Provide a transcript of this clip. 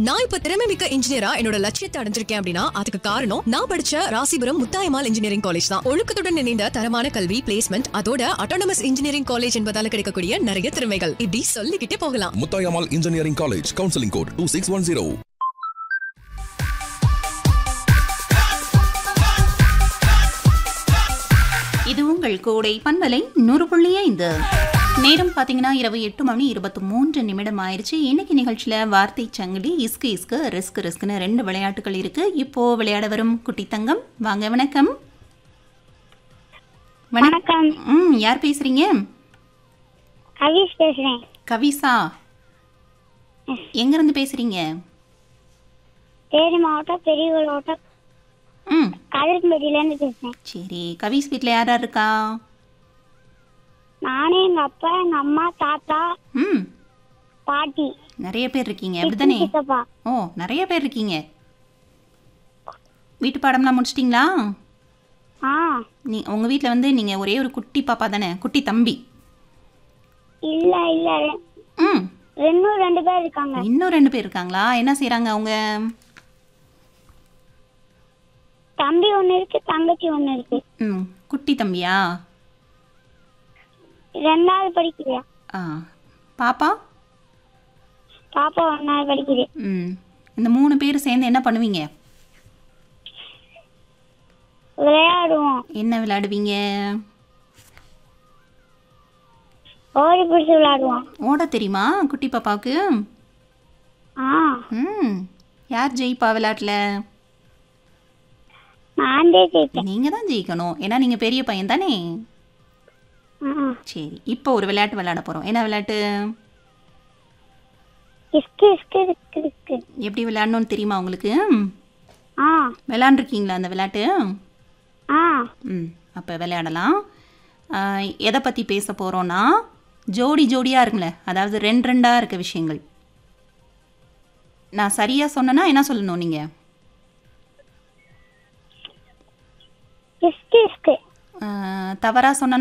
நான் இப்ப திறமை மிக்க இன்ஜினியரா என்னோட லட்சியத்தை அடைஞ்சிருக்கேன் அப்படின்னா அதுக்கு காரணம் நான் படிச்ச ராசிபுரம் முத்தாயமால் இன்ஜினியரிங் காலேஜ் தான் ஒழுக்கத்துடன் இணைந்த தரமான கல்வி பிளேஸ்மெண்ட் அதோட அட்டானமஸ் இன்ஜினியரிங் காலேஜ் என்பதால கிடைக்கக்கூடிய நிறைய திறமைகள் இப்படி சொல்லிக்கிட்டே போகலாம் Muthayammal engineering college counselling code two six one zero இது உங்கள் கோடை பண்பலை நூறு புள்ளி ஐந்து நேரம் பார்த்தீங்கன்னா இரவு எட்டு மணி இருபத்தி மூன்று நிமிடம் ஆயிடுச்சு இன்னைக்கு நிகழ்ச்சியில் வார்த்தை சங்கிலி இஸ்கு இஸ்கு ரிஸ்க் ரிஸ்க்னு ரெண்டு விளையாட்டுகள் இருக்கு இப்போ விளையாட வரும் குட்டி தங்கம் வாங்க வணக்கம் வணக்கம் ம் யார் பேசுறீங்க கவிஷ் பேசுறேன் கவிசா எங்கேருந்து பேசுறீங்க தேனி மாவட்டம் பெரியகுளம் மாவட்டம் ம் கதிரம்பேட்டிலேருந்து பேசுறேன் சரி கவிஸ் வீட்டில் யார் யார் இருக்கா நானே எங்க அப்பா எங்க அம்மா தாத்தா ம் பாட்டி நிறைய பேர் இருக்கீங்க அப்படிதானே சித்தப்பா ஓ நிறைய பேர் இருக்கீங்க வீட்டு பாடம்லாம் முடிச்சிட்டிங்களா ஆ நீ உங்கள் வீட்டில் வந்து நீங்கள் ஒரே ஒரு குட்டி பாப்பா தானே குட்டி தம்பி இல்ல இல்ல ரெ- ம் இன்னும் ரெண்டு பேர் இருக்காங்க இன்னும் ரெண்டு பேர் இருக்காங்களா என்ன செய்கிறாங்க அவங்க தம்பி ஒண்ணு இருக்கு தங்கச்சி ஒண்ணு இருக்கு ம் குட்டி தம்பியா ரெண்டாவது படிக்கிறியா ஆ பாப்பா பாப்பா ஒன்னாவது படிக்குது ம் இந்த மூணு பேர் சேர்ந்து என்ன பண்ணுவீங்க விளையாடுவோம் என்ன விளையாடுவீங்க ஓடி பிடிச்சு விளையாடுவோம் ஓட தெரியுமா குட்டி பாப்பாவுக்கு ஆ ம் யார் ஜெயிப்பா விளையாட்டில் நான் தான் ஜெயிப்பேன் நீங்கள் தான் ஜெயிக்கணும் ஏன்னா நீங்கள் பெரிய பையன் தானே ஆ. சரி இப்போ ஒரு விளையாட்டு விளையாட போகிறோம் என்ன விளையாட்டு இஸ்கு இஸ்கு இஸ்கு இஸ்கு எப்படி விளையாடணும்னு தெரியுமா உங்களுக்கு ஆ விளையாண்டுருக்கீங்களா அந்த விளையாட்டு ஆ ம் அப்போ விளையாடலாம் ஆஹ், எதை பற்றி பேச போகிறோன்னா ஜோடி ஜோடியாக இருக்குங்களே அதாவது ரெண்டு ரெண்டாக இருக்க விஷயங்கள் நான் சரியாக சொன்னேன்னா என்ன சொல்லணும் நீங்கள் இஸ்கு இஸ்கு தவறாக சொன்னேன்னா